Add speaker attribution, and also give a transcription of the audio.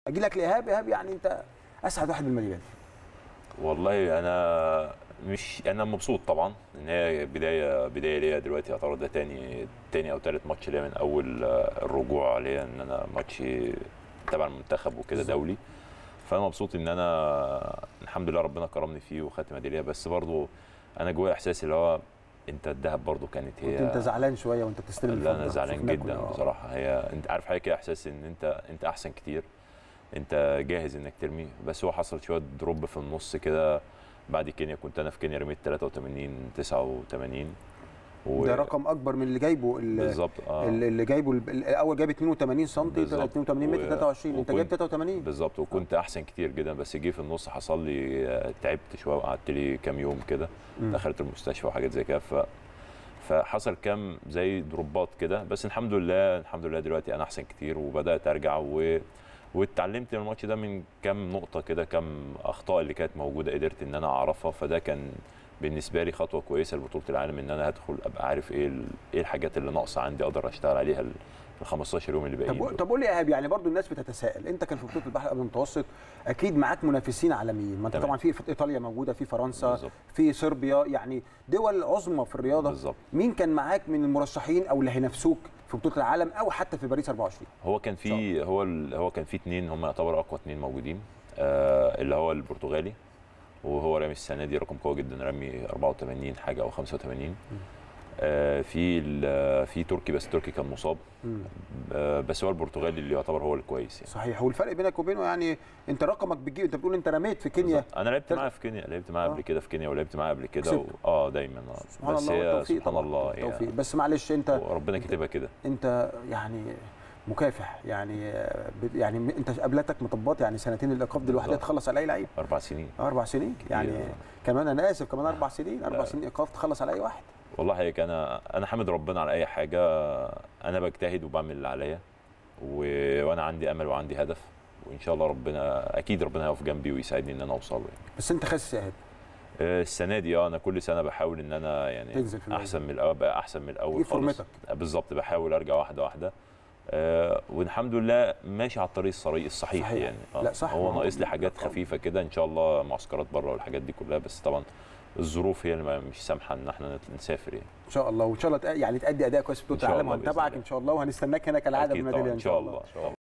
Speaker 1: اجي لك لايهاب ايهاب يعني انت اسعد واحد بالميداليات
Speaker 2: والله انا مش انا مبسوط طبعا ان هي بدايه بدايه ليا دلوقتي يعتبر ده تاني تاني او تالت ماتش ليا من اول آه، الرجوع ليا ان انا ماتش تبع المنتخب وكده
Speaker 1: بالظبط.
Speaker 2: دولي فانا مبسوط ان انا الحمد لله ربنا كرمني فيه وخدت ميداليه بس برضو انا جوايا احساس اللي هو انت الذهب برضو كانت هي
Speaker 1: كنت انت زعلان شويه وانت بتستلم
Speaker 2: لا انا
Speaker 1: الفضة.
Speaker 2: زعلان
Speaker 1: شفناك
Speaker 2: جدا
Speaker 1: كنا-
Speaker 2: بصراحه هي انت عارف حاجه كده احساس ان انت انت احسن كتير انت جاهز انك ترمي بس هو حصل شويه دروب في النص كده بعد كينيا كنت انا في كينيا رميت 83 89 و...
Speaker 1: ده رقم اكبر من اللي جايبه ال-
Speaker 2: بالظبط اه
Speaker 1: اللي اللي جايبه ال- الاول جايب 82 سم
Speaker 2: بالظبط.
Speaker 1: 82 متر
Speaker 2: و-
Speaker 1: 23 انت جايب
Speaker 2: وكنت-
Speaker 1: 83
Speaker 2: بالظبط وكنت احسن كتير جدا بس جه في النص حصل لي آه، تعبت شويه وقعدت لي كام يوم كده
Speaker 1: مم.
Speaker 2: دخلت المستشفى وحاجات زي كده ف فحصل كام زي دروبات كده بس الحمد لله الحمد لله دلوقتي انا احسن كتير وبدات ارجع و واتعلمت من الماتش ده من كام نقطه كده كام اخطاء اللي كانت موجوده قدرت ان انا اعرفها فده كان بالنسبه لي خطوه كويسه لبطوله العالم ان انا هدخل ابقى عارف ايه ال- ايه الحاجات اللي ناقصه عندي اقدر اشتغل عليها ال ال 15 يوم اللي باقيين
Speaker 1: طب
Speaker 2: دول.
Speaker 1: طب قول لي يا ايهاب يعني برضو الناس بتتساءل انت كان في بطوله البحر قبل المتوسط اكيد معاك منافسين عالميين ما انت
Speaker 2: تمام.
Speaker 1: طبعا في في ايطاليا موجوده في فرنسا
Speaker 2: بالظبط.
Speaker 1: في صربيا يعني دول عظمى في الرياضه
Speaker 2: بالظبط
Speaker 1: مين كان معاك من المرشحين او اللي هينافسوك في بطوله العالم او حتى في باريس 24
Speaker 2: هو كان في هو ال- هو كان في اثنين هم يعتبروا اقوى اثنين موجودين آه اللي هو البرتغالي وهو رامي السنه دي رقم قوي جدا رامي 84 حاجه او 85 آه في ال- في تركي بس تركي كان مصاب
Speaker 1: مم.
Speaker 2: آه بس هو البرتغالي اللي يعتبر هو الكويس يعني
Speaker 1: صحيح والفرق بينك وبينه يعني انت رقمك بتجيب انت بتقول انت رميت في كينيا
Speaker 2: بالظبط. انا لعبت
Speaker 1: تل-
Speaker 2: معاه في كينيا لعبت معاه
Speaker 1: آه.
Speaker 2: قبل كده في كينيا ولعبت معاه قبل كده
Speaker 1: كسبت.
Speaker 2: و... اه دايما آه.
Speaker 1: سبحان
Speaker 2: بس
Speaker 1: الله
Speaker 2: هي
Speaker 1: والتوفيق
Speaker 2: سبحان
Speaker 1: طبعاً.
Speaker 2: الله هي
Speaker 1: التوفيق بس معلش انت
Speaker 2: ربنا كاتبها كده
Speaker 1: انت يعني مكافح يعني بت- يعني م- انت قابلتك مطبات يعني سنتين الايقاف دي لوحدها
Speaker 2: بالظبط.
Speaker 1: تخلص على اي لعيب
Speaker 2: اربع سنين
Speaker 1: اربع سنين يعني
Speaker 2: كتير.
Speaker 1: كمان انا اسف كمان اربع سنين اربع
Speaker 2: لا.
Speaker 1: سنين ايقاف تخلص على اي واحد
Speaker 2: والله هيك انا انا حامد ربنا على اي حاجه انا بجتهد وبعمل اللي عليا و... وانا عندي امل وعندي هدف وان شاء الله ربنا اكيد ربنا هيقف جنبي ويساعدني ان انا اوصل له يعني.
Speaker 1: بس انت خاسس يا ايهاب
Speaker 2: آه، السنه دي اه انا كل سنه بحاول ان انا يعني
Speaker 1: تنزل في الوزن.
Speaker 2: احسن من الاول بقى احسن من الاول
Speaker 1: تجيب
Speaker 2: خالص
Speaker 1: فورمتك.
Speaker 2: بالظبط بحاول ارجع واحده واحده آه والحمد لله ماشي على الطريق الصريح الصحيح
Speaker 1: صحيح.
Speaker 2: يعني
Speaker 1: لا، صح.
Speaker 2: هو
Speaker 1: ما هو-
Speaker 2: ناقص لي حاجات خفيفه كده ان شاء الله معسكرات بره والحاجات دي كلها بس طبعا الظروف هي اللي ما- مش سامحه ان احنا نت- نسافر يعني
Speaker 1: ان شاء الله وان شاء الله تق- يعني تأدي اداء كويس في
Speaker 2: إن
Speaker 1: بطوله
Speaker 2: شاء
Speaker 1: العالم
Speaker 2: الله بإذن
Speaker 1: وهنتابعك
Speaker 2: الله.
Speaker 1: ان شاء الله وهنستناك هنا كالعاده
Speaker 2: أكيد طبعاً،
Speaker 1: بالميداليه
Speaker 2: ان شاء الله إن شاء الله